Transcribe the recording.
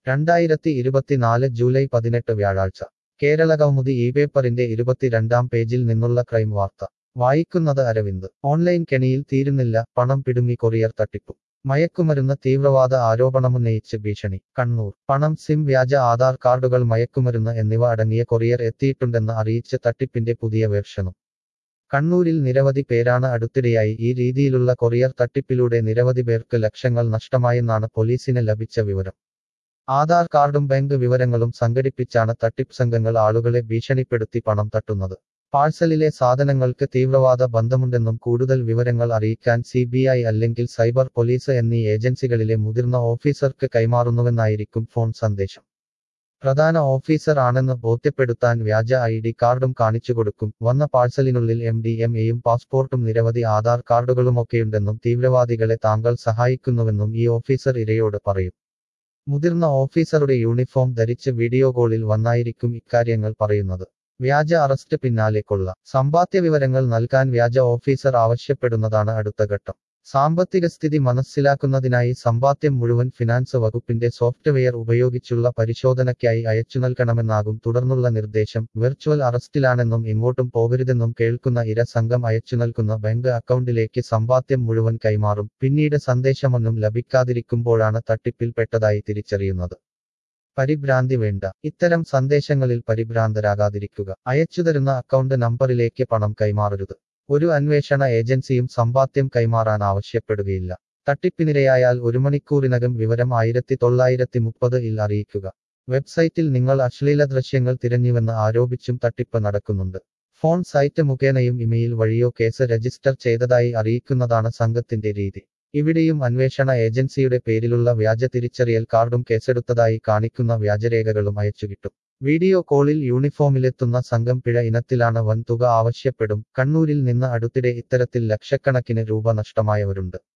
രണ്ടായിരത്തി ഇരുപത്തിനാല് ജൂലൈ പതിനെട്ട് വ്യാഴാഴ്ച കേരള കൗമുദി ഈ പേപ്പറിന്റെ ഇരുപത്തിരണ്ടാം പേജിൽ നിന്നുള്ള ക്രൈം വാർത്ത വായിക്കുന്നത് അരവിന്ദ് ഓൺലൈൻ കെണിയിൽ തീരുന്നില്ല പണം പിടുങ്ങി കൊറിയർ തട്ടിപ്പും മയക്കുമരുന്ന് തീവ്രവാദ ആരോപണമുന്നയിച്ച് ഭീഷണി കണ്ണൂർ പണം സിം വ്യാജ ആധാർ കാർഡുകൾ മയക്കുമരുന്ന് എന്നിവ അടങ്ങിയ കൊറിയർ എത്തിയിട്ടുണ്ടെന്ന് അറിയിച്ച് തട്ടിപ്പിന്റെ പുതിയ വേർഷനും കണ്ണൂരിൽ നിരവധി പേരാണ് അടുത്തിടെയായി ഈ രീതിയിലുള്ള കൊറിയർ തട്ടിപ്പിലൂടെ നിരവധി പേർക്ക് ലക്ഷങ്ങൾ നഷ്ടമായെന്നാണ് പോലീസിന് ലഭിച്ച വിവരം ആധാർ കാർഡും ബാങ്ക് വിവരങ്ങളും സംഘടിപ്പിച്ചാണ് തട്ടിപ്പ് സംഘങ്ങൾ ആളുകളെ ഭീഷണിപ്പെടുത്തി പണം തട്ടുന്നത് പാഴ്സലിലെ സാധനങ്ങൾക്ക് തീവ്രവാദ ബന്ധമുണ്ടെന്നും കൂടുതൽ വിവരങ്ങൾ അറിയിക്കാൻ സി അല്ലെങ്കിൽ സൈബർ പോലീസ് എന്നീ ഏജൻസികളിലെ മുതിർന്ന ഓഫീസർക്ക് കൈമാറുന്നുവെന്നായിരിക്കും ഫോൺ സന്ദേശം പ്രധാന ഓഫീസർ ആണെന്ന് ബോധ്യപ്പെടുത്താൻ വ്യാജ ഐ ഡി കാർഡും കാണിച്ചുകൊടുക്കും വന്ന പാഴ്സലിനുള്ളിൽ എം ഡി എം എയും പാസ്പോർട്ടും നിരവധി ആധാർ കാർഡുകളുമൊക്കെയുണ്ടെന്നും തീവ്രവാദികളെ താങ്കൾ സഹായിക്കുന്നുവെന്നും ഈ ഓഫീസർ ഇരയോട് പറയും മുതിർന്ന ഓഫീസറുടെ യൂണിഫോം ധരിച്ച് വീഡിയോ കോളിൽ വന്നായിരിക്കും ഇക്കാര്യങ്ങൾ പറയുന്നത് വ്യാജ അറസ്റ്റ് പിന്നാലെ കൊള്ള സമ്പാദ്യ വിവരങ്ങൾ നൽകാൻ വ്യാജ ഓഫീസർ ആവശ്യപ്പെടുന്നതാണ് അടുത്ത ഘട്ടം സാമ്പത്തിക സ്ഥിതി മനസ്സിലാക്കുന്നതിനായി സമ്പാദ്യം മുഴുവൻ ഫിനാൻസ് വകുപ്പിന്റെ സോഫ്റ്റ്വെയർ ഉപയോഗിച്ചുള്ള പരിശോധനയ്ക്കായി അയച്ചു നൽകണമെന്നാകും തുടർന്നുള്ള നിർദ്ദേശം വെർച്വൽ അറസ്റ്റിലാണെന്നും ഇങ്ങോട്ടും പോകരുതെന്നും കേൾക്കുന്ന ഇര സംഘം അയച്ചു നൽകുന്ന ബാങ്ക് അക്കൗണ്ടിലേക്ക് സമ്പാദ്യം മുഴുവൻ കൈമാറും പിന്നീട് സന്ദേശമൊന്നും ലഭിക്കാതിരിക്കുമ്പോഴാണ് തട്ടിപ്പിൽപ്പെട്ടതായി തിരിച്ചറിയുന്നത് പരിഭ്രാന്തി വേണ്ട ഇത്തരം സന്ദേശങ്ങളിൽ പരിഭ്രാന്തരാകാതിരിക്കുക അയച്ചുതരുന്ന അക്കൗണ്ട് നമ്പറിലേക്ക് പണം കൈമാറരുത് ഒരു അന്വേഷണ ഏജൻസിയും സമ്പാദ്യം കൈമാറാൻ ആവശ്യപ്പെടുകയില്ല തട്ടിപ്പിനിരയായാൽ ഒരു മണിക്കൂറിനകം വിവരം ആയിരത്തി തൊള്ളായിരത്തി മുപ്പത് ഇൽ അറിയിക്കുക വെബ്സൈറ്റിൽ നിങ്ങൾ അശ്ലീല ദൃശ്യങ്ങൾ തിരഞ്ഞുവെന്ന് ആരോപിച്ചും തട്ടിപ്പ് നടക്കുന്നുണ്ട് ഫോൺ സൈറ്റ് മുഖേനയും ഇമെയിൽ വഴിയോ കേസ് രജിസ്റ്റർ ചെയ്തതായി അറിയിക്കുന്നതാണ് സംഘത്തിന്റെ രീതി ഇവിടെയും അന്വേഷണ ഏജൻസിയുടെ പേരിലുള്ള വ്യാജ തിരിച്ചറിയൽ കാർഡും കേസെടുത്തതായി കാണിക്കുന്ന വ്യാജരേഖകളും അയച്ചുകിട്ടും വീഡിയോ കോളിൽ യൂണിഫോമിലെത്തുന്ന സംഘം പിഴ ഇനത്തിലാണ് വൻ തുക ആവശ്യപ്പെടും കണ്ണൂരിൽ നിന്ന് അടുത്തിടെ ഇത്തരത്തിൽ ലക്ഷക്കണക്കിന് രൂപ നഷ്ടമായവരുണ്ട്